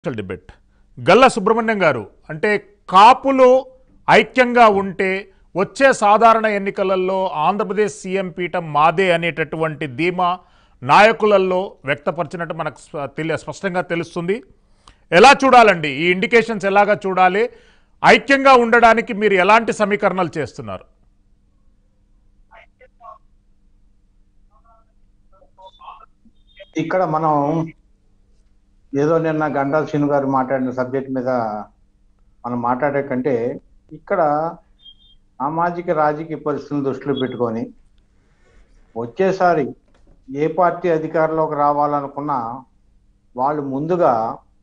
Special debate Galla Subrahmanyam గారు అంటే కాపులు ఐక్యంగా ఉంటే వచ్చే సాధారణ ఎన్నికలలో ఆంధ్రప్రదేశ్ సీఎం పీఠం మాదే అనేటటువంటి ధీమా నాయకులలో వ్యక్తపరిచినట్టు మనకు స్ప- తెలి స్పష్టంగా తెలుస్తుంది ఎలా చూడాలండి ఈ ఇండికేషన్స్ ఎలాగా చూడాలి ఐక్యంగా ఉండడానికి మీరు ఎలాంటి సమీకరణలు చేస్తున్నారు ఇక్కడ మనం ఏదో నిన్న గంటాల శ్రీను గారు మాట్లాడిన సబ్జెక్ట్ మీద మనం మాట్లాడే కంటే ఇక్కడ సామాజిక రాజకీయ పరిస్థితులను దృష్టిలో పెట్టుకొని వచ్చేసారి ఏ పార్టీ అధికారంలోకి రావాలనుకున్నా వాళ్ళు ముందుగా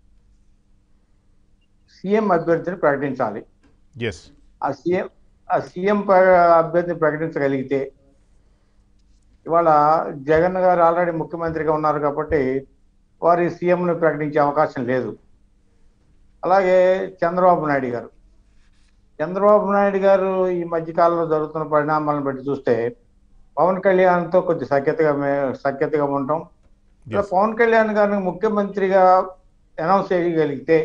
సీఎం అభ్యర్థిని ప్రకటించాలి ఎస్ ఆ సీఎం ఆ సీఎం ప్ర- అభ్యర్థిని ప్రకటించగలిగితే ఇవాళ జగన్ గారు ఆల్రెడీ ముఖ్యమంత్రిగా ఉన్నారు కాబట్టి వారి సీఎంను ప్రకటించే అవకాశం లేదు అలాగే చంద్రబాబు నాయుడు గారు చంద్రబాబు నాయుడు గారు ఈ మధ్యకాలంలో జరుగుతున్న పరిణామాలను బట్టి చూస్తే పవన్ కళ్యాణ్తో కొద్ది సఖ్యతగా మే- సఖ్యతగా ఉండటం ఇలా Yes. పవన్ కళ్యాణ్ గారిని ముఖ్యమంత్రిగా అనౌన్స్ చేయగలిగితే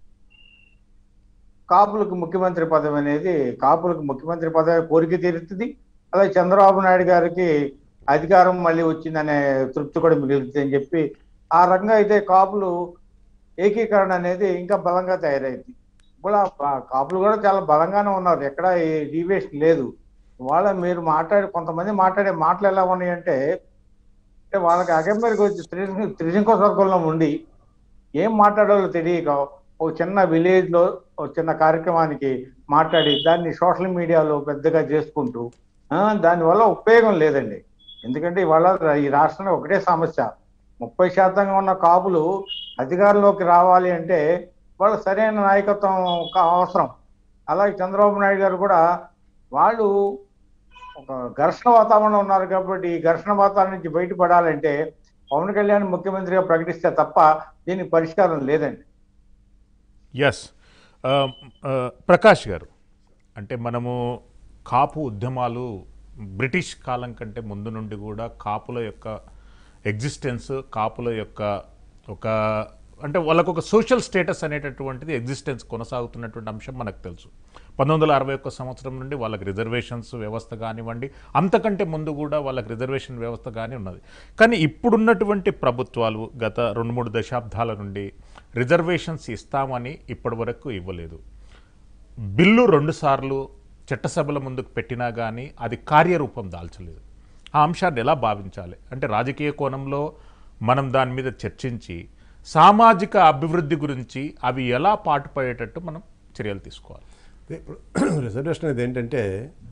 కాపులకు ముఖ్యమంత్రి పదవి అనేది కాపులకు ముఖ్యమంత్రి పదవి కోరిక తీరుతుంది అలాగే చంద్రబాబు నాయుడు గారికి అధికారం మళ్ళీ వచ్చిందనే తృప్తి కూడా మిగులుతుంది అని చెప్పి ఆ రకంగా అయితే కాపులు ఏకీకరణ అనేది ఇంకా బలంగా తయారైంది కూడా ఆ కాపులు కూడా చాలా బలంగానే ఉన్నారు ఎక్కడ డీవియేషన్ లేదు వాళ్ళ మీరు మాట్లాడే కొంతమంది మాట్లాడే మాటలు ఎలా ఉన్నాయంటే అంటే వాళ్ళకి అగంబరికి వచ్చి త్రిశంకు త్రిశంకు స్వర్గంలో ఉండి ఏం మాట్లాడాలో తెలియక ఒక చిన్న విలేజ్ లో ఒక చిన్న కార్యక్రమానికి మాట్లాడి దాన్ని సోషల్ మీడియాలో పెద్దగా చేసుకుంటూ ఆ, దానివల్ల ఉపయోగం లేదండి ఎందుకంటే ఇవాళ ఈ రాష్ట్రంలో ఒకటే సమస్య ముప్పై శాతంగా ఉన్న కాపులు అధికారంలోకి రావాలి అంటే వాళ్ళ సరైన నాయకత్వం కా- అవసరం అలాగే చంద్రబాబు నాయుడు గారు కూడా వాళ్ళు ఒక ఘర్షణ వాతావరణం ఉన్నారు కాబట్టి ఈ ఘర్షణ వాతావరణం నుంచి బయటపడాలంటే పవన్ కళ్యాణ్ ముఖ్యమంత్రిగా ప్రకటిస్తే తప్ప దీనికి పరిష్కారం లేదండి ఎస్ ప్రకాష్ గారు అంటే మనము కాపు ఉద్యమాలు బ్రిటిష్ కాలం కంటే ముందు నుండి కూడా కాపుల యొక్క ఎగ్జిస్టెన్స్ కాపుల యొక్క ఒక అంటే వాళ్ళకు ఒక సోషల్ స్టేటస్ అనేటటువంటిది ఎగ్జిస్టెన్స్ కొనసాగుతున్నటువంటి అంశం మనకు తెలుసు పంతొమ్మిది వందల అరవై ఒక్క సంవత్సరం నుండి వాళ్ళకి రిజర్వేషన్స్ వ్యవస్థ కానివ్వండి అంతకంటే ముందు కూడా వాళ్ళకి రిజర్వేషన్ వ్యవస్థ కానీ ఉన్నది కానీ ఇప్పుడున్నటువంటి ప్రభుత్వాలు గత రెండు మూడు దశాబ్దాల నుండి రిజర్వేషన్స్ ఇస్తామని ఇప్పటి వరకు ఇవ్వలేదు బిల్లు రెండుసార్లు చట్టసభల ముందుకు పెట్టినా కానీ అది కార్యరూపం దాల్చలేదు ఆ అంశాన్ని ఎలా భావించాలి అంటే రాజకీయ కోణంలో మనం దాని మీద చర్చించి సామాజిక అభివృద్ధి గురించి అవి ఎలా పాటుపడేటట్టు మనం చర్యలు తీసుకోవాలి అదే ఇప్పుడు రిజర్వేషన్ అనేది ఏంటంటే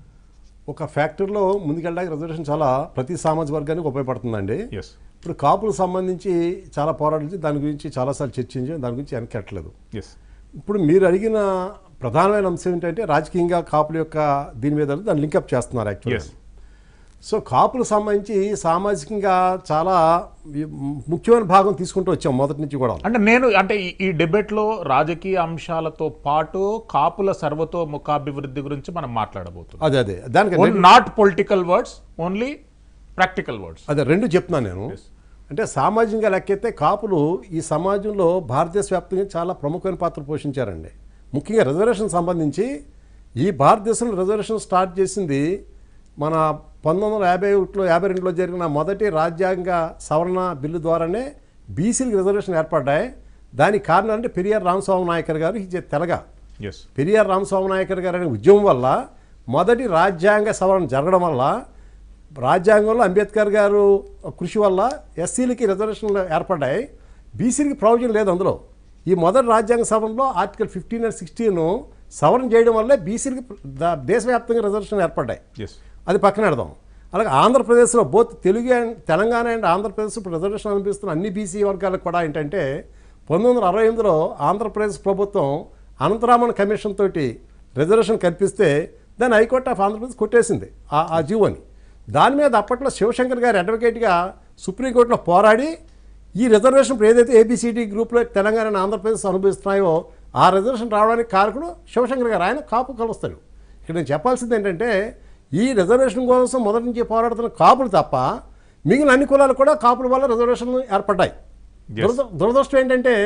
ఒక ఫ్యాక్టరీలో ముందుకెళ్ళడానికి రిజర్వేషన్ చాలా ప్రతి సామాజిక వర్గానికి ఉపయోగపడుతుందండి ఎస్ ఇప్పుడు కాపులకు సంబంధించి చాలా పోరాటాలు దాని గురించి చాలాసార్లు చర్చించి దాని గురించి వెనకెట్టలేదు ఎస్ ఇప్పుడు మీరు అడిగిన ప్రధానమైన అంశం ఏంటంటే రాజకీయంగా కాపుల యొక్క దీని మీద దాన్ని లింకప్ చేస్తున్నారు యాక్చువల్గా Yes. సో కాపులకు సంబంధించి సామాజికంగా చాలా ఈ ముఖ్యమైన భాగం తీసుకుంటూ వచ్చాం మొదటి నుంచి కూడా అంటే నేను అంటే ఈ- ఈ డిబేట్లో రాజకీయ అంశాలతో పాటు కాపుల సర్వతోముఖాభివృద్ధి గురించి మనం మాట్లాడబోతున్నాం అదే అదే దానికి not political words only practical words అదే రెండు చెప్తున్నాను నేను అంటే సామాజికంగా లెక్కైతే కాపులు ఈ సమాజంలో భారతదేశ వ్యాప్తంగా చాలా ప్రముఖమైన పాత్ర పోషించారండి ముఖ్యంగా రిజర్వేషన్ సంబంధించి ఈ భారతదేశంలో రిజర్వేషన్ స్టార్ట్ చేసింది మన పంతొమ్మిది వందల యాభై ఒకటిలో యాభై రెండులో జరిగిన మొదటి రాజ్యాంగ సవరణ బిల్లు ద్వారానే బీసీలకు రిజర్వేషన్ ఏర్పడ్డాయి దానికి కారణం అంటే పెరియార్ రామస్వామి నాయకర్ గారు ఈ తెలగ ఎస్ పెరియార్ రామస్వామి నాయకర్ గారు అనే ఉద్యమం వల్ల మొదటి రాజ్యాంగ సవరణ జరగడం వల్ల రాజ్యాంగంలో అంబేద్కర్ గారు కృషి వల్ల ఎస్సీలకి రిజర్వేషన్లు ఏర్పడ్డాయి బీసీలకి ప్రయోజనం లేదు అందులో ఈ మొదటి రాజ్యాంగ సవరణలో ఆర్టికల్ ఫిఫ్టీన్ అండ్ సిక్స్టీన్ సవరణ చేయడం వల్లే బీసీలకి ద- దేశవ్యాప్తంగా రిజర్వేషన్ ఏర్పడ్డాయి ఎస్ అది పక్కన పెడదాం అలాగే ఆంధ్రప్రదేశ్లో both Telugu and Telangana and Andhra Pradesh ఇప్పుడు రిజర్వేషన్ అనిపిస్తున్న అన్ని బీసీ వర్గాలకు కూడా ఏంటంటే పంతొమ్మిది వందల అరవై ఎనిమిదిలో ఆంధ్రప్రదేశ్ ప్రభుత్వం అనంతరామన్ కమిషన్ తోటి రిజర్వేషన్ కల్పిస్తే దాన్ని హైకోర్టు ఆఫ్ ఆంధ్రప్రదేశ్ కొట్టేసింది ఆ ఆ జీవోని దాని మీద అప్పట్లో శివశంకర్ గారు అడ్వకేట్గా సుప్రీంకోర్టులో పోరాడి ఈ రిజర్వేషన్ ఇప్పుడు ఏదైతే ఏబిసిడి గ్రూప్లో తెలంగాణ and ఆంధ్రప్రదేశ్ అనుభవిస్తున్నాయో ఆ రిజర్వేషన్ రావడానికి కారకుడు శివశంకర్ గారు ఆయన కాపు కలుస్తాడు ఇక్కడ నేను చెప్పాల్సింది ఏంటంటే ఈ రిజర్వేషన్ కోసం మొదటి నుంచి పోరాడుతున్న కాపులు తప్ప మిగిలిన అన్ని కులాలు కూడా కాపుల వల్ల రిజర్వేషన్లు ఏర్పడ్డాయి Yes. దురద దురదృష్టం ఏంటంటే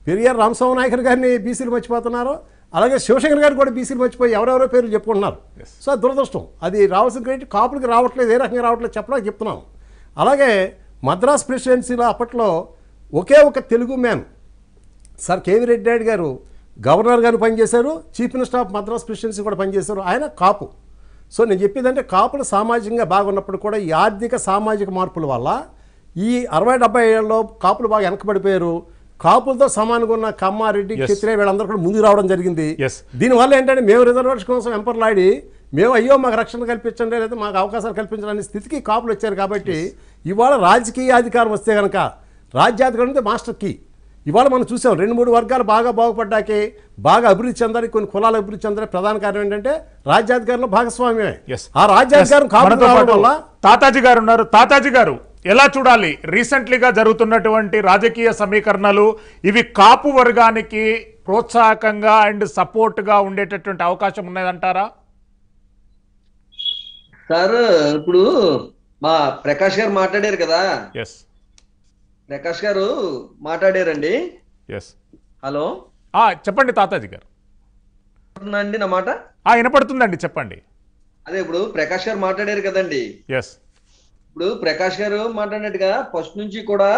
పెరియార్ రామస్వామి నాయకర్ గారిని బీసీలు మర్చిపోతున్నారు అలాగే శివశంకర్ గారు కూడా బీసీలు మర్చిపోయి ఎవరెవరో పేర్లు చెప్పుకుంటున్నారు సో అది దురదృష్టం అది రావాల్సిన క్రెడిట్ కాపులకి రావట్లేదు ఏ రకంగా రావట్లేదు చెప్పడానికి చెప్తున్నాం అలాగే మద్రాస్ ప్రెసిడెన్సీలో అప్పట్లో ఒకే ఒక Telugu man sir KV Reddy Naidu గారు గవర్నర్ గారు పనిచేశారు chief minister of Madras presidency కూడా పనిచేశారు ఆయన కాపు సో నేను చెప్పేదంటే కాపులు సామాజికంగా బాగున్నప్పుడు కూడా ఈ ఆర్థిక సామాజిక మార్పుల వల్ల ఈ అరవై డెబ్బై ఏళ్ళలో కాపులు బాగా వెనకబడిపోయారు కాపులతో సమానంగా ఉన్న కమ్మారెడ్డి Yes. క్షత్రియ వీళ్ళందరూ కూడా ముందుకు రావడం జరిగింది Yes. దీనివల్ల ఏంటంటే మేము రిజర్వేషన్ కోసం ఎంపర్లాడి మేము అయ్యో మాకు రక్షణ కల్పించండి లేదా మాకు అవకాశాలు కల్పించండి అనే స్థితికి కాపులు వచ్చారు కాబట్టి ఇవాళ రాజకీయ అధికారం వస్తే కనుక రాజ్యాధికారం అంటే మాస్టర్ కీ ఇవాళ మనం చూసాం రెండు మూడు వర్గాలు బాగా బాగుపడ్డాకే బాగా అభివృద్ధి చెందాలి కొన్ని కులాలు అభివృద్ధి చెందాలి ప్రధాన కారణం ఏంటంటే రాజ్యాధికారంలో భాగస్వామ్యమే Yes. ఆ రాజ్యాధికారం Yes. కాపులకు మనతో రావడం పాటు వల్ల తాతాజీ గారు ఉన్నారు తాతాజీ గారు ఎలా చూడాలి రీసెంట్లీగా జరుగుతున్నటువంటి రాజకీయ సమీకరణలు ఇవి కాపు వర్గానికి ప్రోత్సాహకంగా అండ్ సపోర్ట్గా ఉండేటటువంటి అవకాశం ఉన్నదంటారా సార్ ఇప్పుడు మా ప్రకాష్ గారు మాట్లాడారు కదా ఎస్ ప్రకాష్ గారు మాట్లాడారండి ఎస్ హలో చెప్పండి తాతాజీ గారు అండి నా మాట ఆ, వినపడుతుందండి చెప్పండి అదే ఇప్పుడు ప్రకాష్ గారు మాట్లాడారు కదండి ఎస్ ఇప్పుడు ప్రకాష్ గారు మాట్లాడినట్టుగా ఫస్ట్ నుంచి కూడా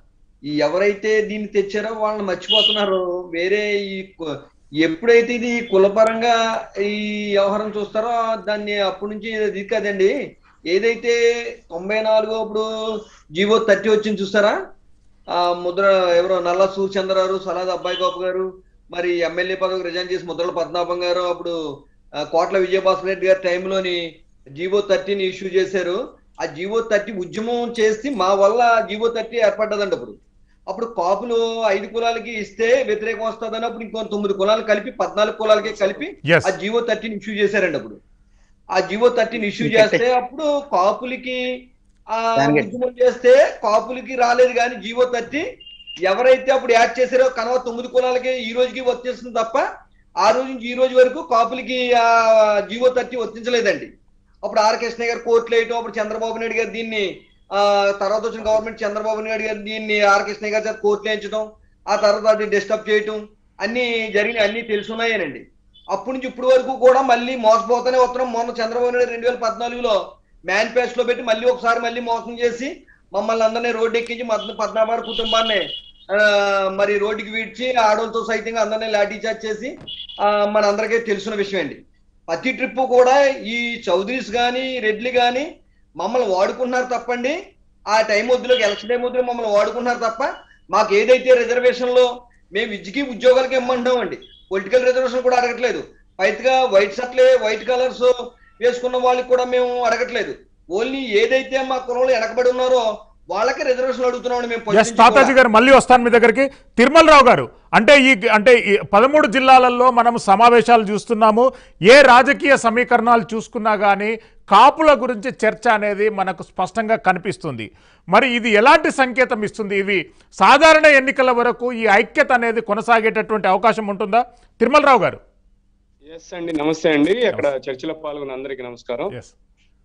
ఈ ఎవరైతే దీన్ని తెచ్చారో వాళ్ళని మర్చిపోతున్నారు వేరే ఈ కు- ఎప్పుడైతే ఇది కులపరంగా ఈ వ్యవహారం చూస్తారో దాన్ని అప్పటి నుంచి ఇది కదండి ఏదైతే తొంభై నాలుగో అప్పుడు జీవో థర్టీ వచ్చింది చూస్తారా ఆ ముద్ర ఎవరో నల్ల సూర్చంద్రారు సలాద్ అబ్బాయి బాబు గారు మరి ఎమ్మెల్యే పదవికి రిజైన్ చేసి ముద్రల పద్మనాభం గారు అప్పుడు ఆ, కోట్ల విజయభాస్కర్ రెడ్డి గారి టైంలోని జీవో థర్టీని ఇష్యూ చేశారు ఆ జీవో థర్టీ ఉద్యమం చేసి మా వల్ల జీవో థర్టీ ఏర్పడ్డదండి అప్పుడు అప్పుడు కాపులు ఐదు కులాలకి ఇస్తే వ్యతిరేకం వస్తుందని అప్పుడు ఇంకో తొమ్మిది కులాలు కలిపి పద్నాలుగు కులాలకి కలిపి Yes. ఆ జీవో థర్టీని ఇష్యూ చేశారండి అప్పుడు ఆ జీవో థర్టీని ఇష్యూ చేస్తే అప్పుడు కాపులకి ఆ దానికి- ఉద్యమం చేస్తే కాపులకి రాలేదు కానీ జీవో థర్టీ ఎవరైతే అప్పుడు యాడ్ చేశారో కనవ తొమ్మిది కులాలకి ఈ రోజుకి వర్తిస్తుంది తప్ప ఆ రోజు నుంచి ఈ రోజు వరకు కాపులకి ఆ జీవో థర్టీ వర్తించలేదండి అప్పుడు ఆర్ కృష్ణ గారు కోర్టులు వేయటం అప్పుడు చంద్రబాబు నాయుడు గారు దీన్ని ఆ తర్వాత వచ్చిన గవర్నమెంట్ చంద్రబాబు నాయుడు గారు దీన్ని ఆర్ కృష్ణ గారి చేత కోర్టులు వేయించడం ఆ తర్వాత అది డిస్టర్బ్ చేయటం అన్ని జరిగిన అన్ని తెలుసున్నాయనండి అప్పటి నుంచి ఇప్పటి వరకు కూడా మళ్ళీ మోసపోతూనే వస్తున్నాం మొన్న చంద్రబాబు నాయుడు రెండు వేల పద్నాలుగులో మేనిఫెస్టోలో పెట్టి మళ్ళీ ఒకసారి మళ్ళీ మోసం చేసి మమ్మల్ని అందరినీ రోడ్డు ఎక్కించి మద్న పద్నాబాడు కుటుంబాన్ని ఆ, మరి రోడ్డుకి వీడ్చి ఆడవాళ్ళతో సైతంగా అందరినీ లాఠీ చార్జ్ చేసి ఆ, మన అందరికీ తెలిసిన విషయం అండి ప్రతి ట్రిప్ కూడా ఈ చౌదరీస్ కానీ రెడ్లు కానీ మమ్మల్ని వాడుకుంటున్నారు తప్పండి ఆ టైం వద్దులోకి ఎలక్షన్ టైం వద్దులో మమ్మల్ని వాడుకుంటున్నారు తప్ప మాకు ఏదైతే రిజర్వేషన్ లో మేము విద్యకి ఉద్యోగాలకి ఇమ్మంటామండి పొలిటికల్ రిజర్వేషన్ కూడా అడగట్లేదు పైగా వైట్ షర్ట్లే వైట్ కలర్స్ వేసుకున్న వాళ్ళకి కూడా మేము అడగట్లేదు ఓన్లీ ఏదైతే మా కులంలో వెనకబడి ఉన్నారో వాళ్ళకి రిజర్వేషన్ అడుగుతున్నామండి మేము ఫస్ట్ ఎస్ నుంచి తాతాజీ కూడా. గారు మళ్ళీ వస్తాను మీ దగ్గరికి తిరుమలరావు గారు అంటే ఈ అంటే ఈ పదమూడు జిల్లాలలో మనం సమావేశాలు చూస్తున్నాము ఏ రాజకీయ సమీకరణాలు చూసుకున్నా కానీ కాపుల గురించి చర్చ అనేది మనకు స్పష్టంగా కనిపిస్తుంది మరి ఇది ఎలాంటి సంకేతం ఇస్తుంది ఇవి సాధారణ ఎన్నికల వరకు ఈ ఐక్యత అనేది కొనసాగేటటువంటి అవకాశం ఉంటుందా తిరుమలరావు గారు ఎస్ అండి నమస్తే అండి అక్కడ చర్చలో పాల్గొన్న అందరికీ నమస్కారం ఎస్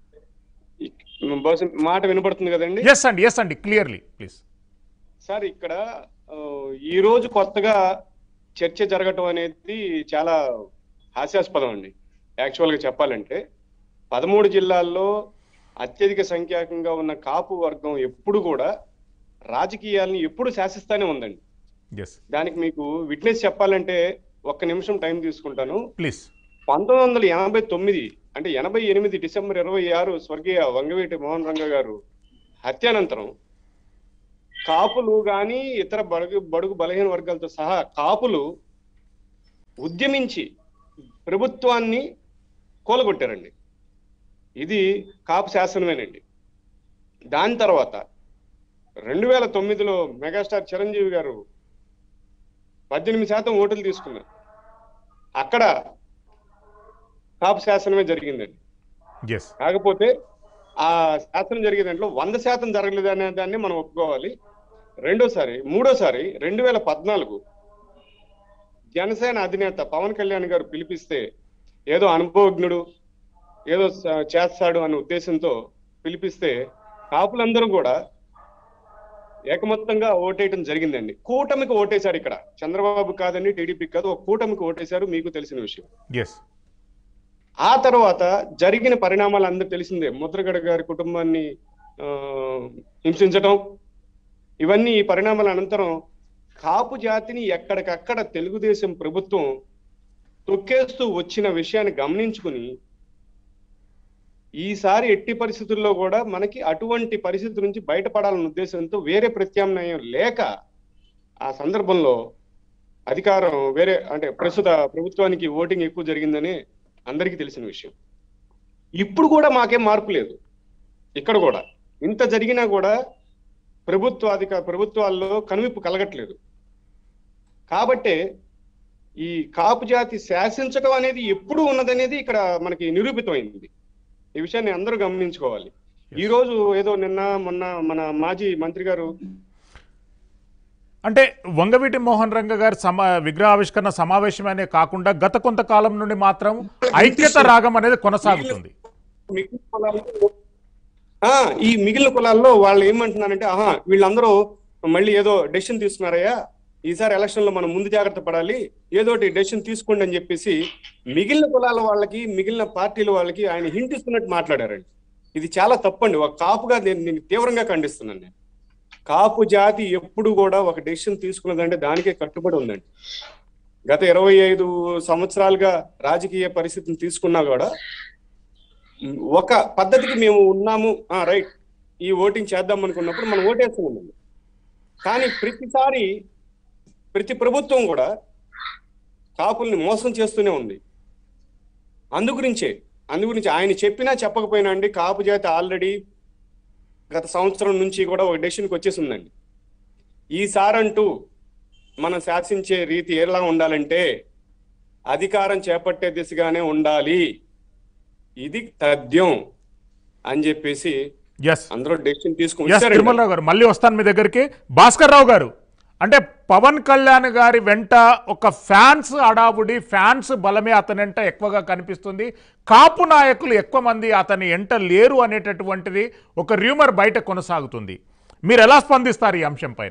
ఇక్- బహుశా మాట వినపడుతుంది కదండి ఎస్ అండి ఎస్ అండి క్లియర్లీ ప్లీజ్ సార్ ఇక్కడ ఆ, ఈ రోజు కొత్తగా చర్చ జరగటం అనేది చాలా హాస్యాస్పదం అండి యాక్చువల్ గా చెప్పాలంటే పదమూడు జిల్లాల్లో అత్యధిక సంఖ్యాకంగా ఉన్న కాపు వర్గం ఎప్పుడు కూడా రాజకీయాల్ని ఎప్పుడు శాసిస్తానే ఉందండి ఎస్ దానికి మీకు విట్నెస్ చెప్పాలంటే ఒక్క నిమిషం టైం తీసుకుంటాను ప్లీజ్ పంతొమ్మిది వందల ఎనభై తొమ్మిది అంటే ఎనభై ఎనిమిది డిసెంబర్ ఇరవై ఆరు స్వర్గీయ వంగవీటి మోహన్ రంగ గారు హత్యానంతరం కాపులు గాని ఇతర బడుగు బడుగు బలహీన వర్గాలతో సహా కాపులు ఉద్యమించి ప్రభుత్వాన్ని కూలగొట్టారండి ఇది కాపు శాసనమేనండి దాని తర్వాత రెండు వేల తొమ్మిదిలో మెగాస్టార్ చిరంజీవి గారు పద్దెనిమిది శాతం ఓటులు తీసుకున్నారు అక్కడ కాపు శాసనమే జరిగిందండి ఎస్ కాకపోతే ఆ శాసనం జరిగే దాంట్లో వంద శాతం జరగలేదు అనే దాన్ని మనం ఒప్పుకోవాలి రెండోసారి మూడోసారి రెండు వేల పద్నాలుగు జనసేన అధినేత పవన్ కళ్యాణ్ గారు పిలిపిస్తే ఏదో అనుభవజ్ఞుడు ఏదో స- చేస్తాడు అనే ఉద్దేశంతో పిలిపిస్తే కాపులందరూ కూడా ఏకమొత్తంగా ఓటేయటం జరిగిందండి కూటమికి ఓటేశారు ఇక్కడ చంద్రబాబు కాదండి టీడీపీ కాదు ఒక కూటమికి ఓటేశారు మీకు తెలిసిన విషయం ఎస్ ఆ తర్వాత జరిగిన పరిణామాలు అందరూ తెలిసిందే ముద్రగడ గారి కుటుంబాన్ని ఆ, హింసించటం ఇవన్నీ ఈ పరిణామాల అనంతరం కాపు జాతిని ఎక్కడికక్కడ తెలుగుదేశం ప్రభుత్వం తొక్కేస్తూ వచ్చిన విషయాన్ని గమనించుకుని ఈసారి ఎట్టి పరిస్థితుల్లో కూడా మనకి అటువంటి పరిస్థితి నుంచి బయటపడాలన్న ఉద్దేశంతో వేరే ప్రత్యామ్నాయం లేక ఆ సందర్భంలో అధికారం వేరే అంటే ప్రస్తుత ప్రభుత్వానికి ఓటింగ్ ఎక్కువ జరిగిందని అందరికీ తెలిసిన విషయం ఇప్పుడు కూడా మాకేం మార్పు లేదు ఇక్కడ కూడా ఇంత జరిగినా కూడా ప్రభుత్వ అధిక ప్రభుత్వాల్లో కనువిప్పు కలగట్లేదు కాబట్టే ఈ కాపు జాతి శాసించడం అనేది ఎప్పుడు ఉన్నదనేది ఇక్కడ మనకి నిరూపితమైంది ఈ విషయాన్ని అందరూ గమనించుకోవాలి ఈ రోజు ఏదో నిన్న మొన్న మన మాజీ మంత్రి గారు అంటే వంగవీటి మోహన్ రంగ గారి సమా విగ్రహావిష్కరణ సమావేశమనే కాకుండా గత కొంతకాలం నుండి మాత్రం ఐక్యత రాగం అనేది కొనసాగుతుంది మిగిలిన కులాల్లో ఆ, ఈ మిగిలిన కులాల్లో వాళ్ళు ఏమంటున్నారంటే ఆహా వీళ్ళందరూ మళ్ళీ ఏదో డెసిషన్ తీసుకున్నారయ్యా ఈసారి ఎలక్షన్ లో మనం ముందు జాగ్రత్త పడాలి ఏదోటి డెసిషన్ తీసుకోండి అని చెప్పేసి మిగిలిన కులాల వాళ్ళకి మిగిలిన పార్టీల వాళ్ళకి ఆయన హింట్ ఇస్తున్నట్టు మాట్లాడారండి ఇది చాలా తప్పండి ఒక కాపుగా నేను నేను తీవ్రంగా ఖండిస్తున్నాను నేను కాపు జాతి ఎప్పుడు కూడా ఒక డెసిషన్ తీసుకున్నదంటే దానికే కట్టుబడి ఉందండి గత ఇరవై ఐదు సంవత్సరాలుగా రాజకీయ పరిస్థితిని తీసుకున్నా కూడా ఒక పద్ధతికి మేము ఉన్నాము ఆ రైట్ ఈ ఓటింగ్ చేద్దాం అనుకున్నప్పుడు మనం ఓటేస్తూ ఉన్నాము కానీ ప్రతిసారి ప్రతి ప్రభుత్వం కూడా కాపుల్ని మోసం చేస్తూనే ఉంది అందుగురించే అందుగురించి ఆయన చెప్పినా చెప్పకపోయినా అండి కాపు జాతి ఆల్రెడీ గత సంవత్సరం నుంచి కూడా ఒక డెసిషన్కి వచ్చేసి ఉందండి ఈసారంటూ మనం శాసించే రీతి ఎలా ఉండాలంటే అధికారం చేపట్టే దిశగానే ఉండాలి ఇది తథ్యం అని చెప్పేసి ఎస్ అందరూ డెసిషన్ తీసుకుని ఎస్ వచ్చారండి. తిరుమలరావు గారు మళ్ళీ వస్తాను మీ దగ్గరికి భాస్కర్ రావు గారు అంటే పవన్ కళ్యాణ్ గారి వెంట ఒక ఫ్యాన్స్ అడావుడి ఫ్యాన్స్ బలమే అతని వెంట ఎక్కువగా కనిపిస్తుంది కాపు నాయకులు ఎక్కువ మంది అతని వెంట లేరు అనేటటువంటిది ఒక ర్యూమర్ బయట కొనసాగుతుంది మీరు ఎలా స్పందిస్తారు ఈ అంశం పైన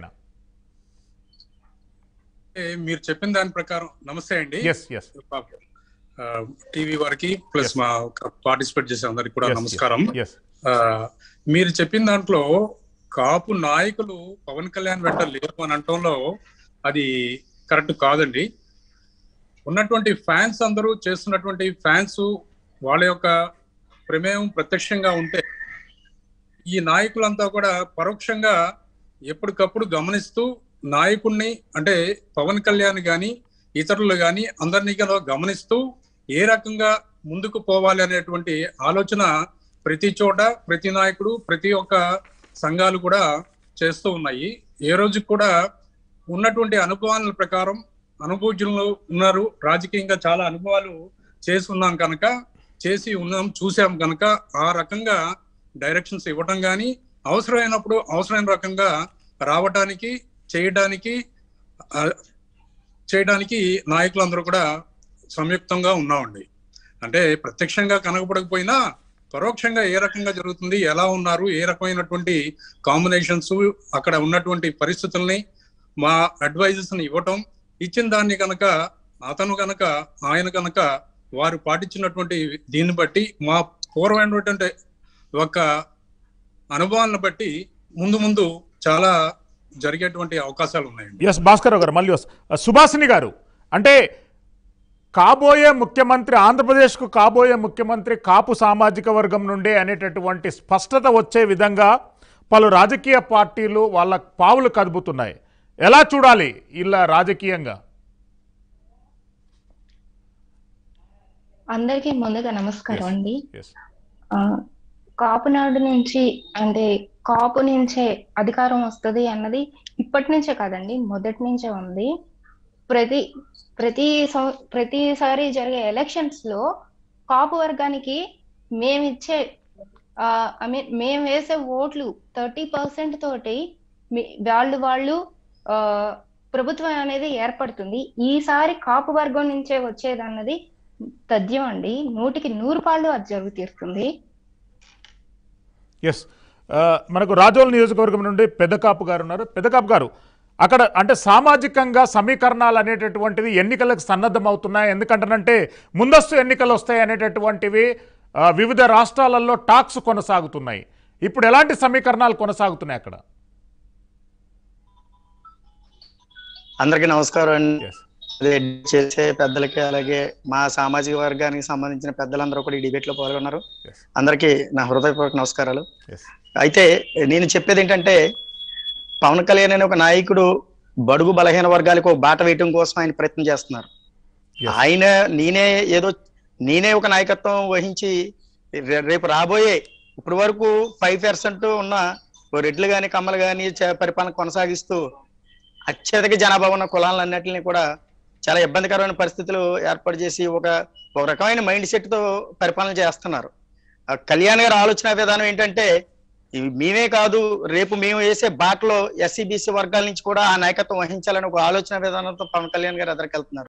ఏ, మీరు చెప్పిన దాని ప్రకారం నమస్తే అండి ఎస్ ఎస్ టీవీ వారికి ప్లస్ మా పార్టిసిపేట్ చేసే అందరికి కూడా నమస్కారం ఎస్ ఆ, మీరు చెప్పిన దాంట్లో కాపు నాయకులు పవన్ కళ్యాణ్ వెంట లేరు అని అనటంలో అది కరెక్ట్ కాదండి ఉన్నటువంటి ఫ్యాన్స్ అందరూ చేస్తున్నటువంటి ఫ్యాన్స్ వాళ్ళ యొక్క ప్రమేయం ప్రత్యక్షంగా ఉంటే ఈ నాయకులంతా కూడా పరోక్షంగా ఎప్పటికప్పుడు గమనిస్తూ నాయకుడిని అంటే పవన్ కళ్యాణ్ గాని ఇతరులు గాని అందరినీ కూడా గమనిస్తూ ఏ రకంగా ముందుకు పోవాలి అనేటువంటి ఆలోచన ప్రతి చోట ప్రతి నాయకుడు ప్రతి ఒక్క సంఘాలు కూడా చేస్తూ ఉన్నాయి ఏ రోజు కూడా ఉన్నటువంటి అనుభవాల ప్రకారం అనుభవజ్ఞులు ఉన్నారు రాజకీయంగా చాలా అనుభవాలు చేసి ఉన్నాం కనుక చేసి ఉన్నాం చూసాం కనుక ఆ రకంగా డైరెక్షన్స్ ఇవ్వటం కానీ అవసరమైనప్పుడు అవసరమైన రకంగా రావటానికి చేయడానికి ఆ, చేయడానికి నాయకులందరూ కూడా సంయుక్తంగా ఉన్నామండి అంటే ప్రత్యక్షంగా కనగపడకపోయినా పరోక్షంగా ఏ రకంగా జరుగుతుంది ఎలా ఉన్నారు ఏ రకమైనటువంటి కాంబినేషన్స్ అక్కడ ఉన్నటువంటి పరిస్థితుల్ని మా అడ్వైజెస్ ని ఇవ్వటం ఇచ్చిన దాన్ని కనుక అతను కనుక ఆయన కనుక వారు పాటించినటువంటి దీన్ని బట్టి మా పూర్వమైనటువంటి ఒక అనుభవాలను బట్టి ముందు ముందు చాలా జరిగేటువంటి అవకాశాలు ఉన్నాయండి ఎస్ భాస్కర్ రావు గారు మళ్ళీ వస్తా సుభాషిణి గారు అంటే కాబోయే ముఖ్యమంత్రి ఆంధ్రప్రదేశ్కు కాబోయే ముఖ్యమంత్రి కాపు సామాజిక వర్గం నుండే అనేటటువంటి స్పష్టత వచ్చే విధంగా పలు రాజకీయ పార్టీలు వాళ్ళ పావులు కదుపుతున్నాయి ఎలా చూడాలి ఇలా రాజకీయంగా అందరికీ ముందుగా నమస్కారం అండి ఎస్ ఆ, కాపునాడు నుంచి అంటే కాపు నుంచే అధికారం వస్తుంది అన్నది ఇప్పటి నుంచే కాదండి మొదటి నుంచే ఉంది ప్రతి ప్రతి సం- ప్రతిసారి జరిగే ఎలక్షన్స్ లో కాపు వర్గానికి మేమిచ్చే ఐ మీన్ మేము వేసే ఓట్లు థర్టీ పర్సెంట్ తోటి మీ- వాళ్ళు వాళ్ళు ఆ, ప్రభుత్వం అనేది ఏర్పడుతుంది ఈసారి కాపు వర్గం నుంచే వచ్చేది అన్నది తథ్యం అండి నూటికి నూరు పాళ్ళు అది జరుగు తీరుతుంది ఎస్ ఆ, మనకు రాజోల్ నియోజకవర్గం నుండి పెద్దకాపు గారు ఉన్నారు పెద్దకాపు గారు అక్కడ అంటే సామాజికంగా సమీకరణాలు అనేటటువంటిది ఎన్నికలకు సన్నద్ధం అవుతున్నాయి ఎందుకంటేనంటే ముందస్తు ఎన్నికలు వస్తాయి అనేటటువంటివి ఆ, వివిధ రాష్ట్రాలలో టాక్స్ కొనసాగుతున్నాయి ఇప్పుడు ఎలాంటి సమీకరణాలు కొనసాగుతున్నాయి అక్కడ అందరికీ నమస్కారం అండి ఎస్ అదే చేసే పెద్దలకి అలాగే మా సామాజిక వర్గానికి సంబంధించిన పెద్దలందరూ కూడా ఈ డిబేట్ లో పాల్గొన్నారు ఎస్ అందరికీ నా హృదయపూర్వక నమస్కారాలు ఎస్ అయితే నేను చెప్పేది ఏంటంటే పవన్ కళ్యాణ్ అనే ఒక నాయకుడు బడుగు బలహీన వర్గాలకు ఒక బాట వేయటం కోసం ఆయన ప్రయత్నం చేస్తున్నారు Yes. ఆయన నేనే ఏదో నేనే ఒక నాయకత్వం వహించి రే- రేపు రాబోయే ఇప్పటి వరకు ఫైవ్ పర్సెంట్ ఉన్న ఓ రెడ్లు గాని కమ్మలు గాని చ- పరిపాలన కొనసాగిస్తూ అత్యధిక జనాభా ఉన్న కులాలన్నింటినీ కూడా చాలా ఇబ్బందికరమైన పరిస్థితులు ఏర్పాటు చేసి ఒక ఒక రకమైన మైండ్ సెట్ తో పరిపాలన చేస్తున్నారు ఆ కళ్యాణ్ గారి ఆలోచన విధానం ఏంటంటే ఇవి మేమే కాదు రేపు మేము వేసే బాటలో ఎస్సీ బీసీ వర్గాల నుంచి కూడా ఆ నాయకత్వం వహించాలని ఒక ఆలోచన విధానంతో పవన్ కళ్యాణ్ గారు ఎదరికెళ్తున్నారు